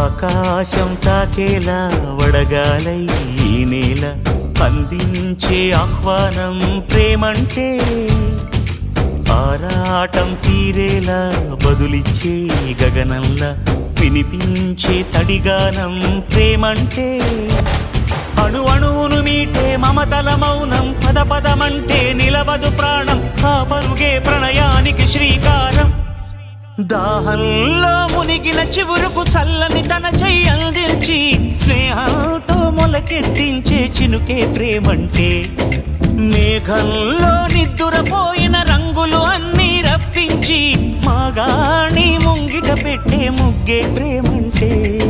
ఆకాశం తాకేలా వడగాలై ఈ నేల అందించే ఆహ్వానం ప్రేమంటే ఆరాటం తీరేలా బదులిచ్చే గగనంలా వినిపించే తడిగానం ప్రేమంటే అణు అణువును మీటే మమతల మౌనం పద పదమంటే నిలవదు ప్రాణం ఆ పరుగే ప్రణయానికి శ్రీకారం దాహంలో మునిగిన చివురుకు చల్లని తన చెయ్యి అందించి స్నేహంతో మొలకెత్తించే చినుకే ప్రేమంటే మేఘంలో నిద్దురపోయిన రంగులు అన్నీ రప్పించి మాగాణి ముంగిట పెట్టే ముగ్గే ప్రేమంటే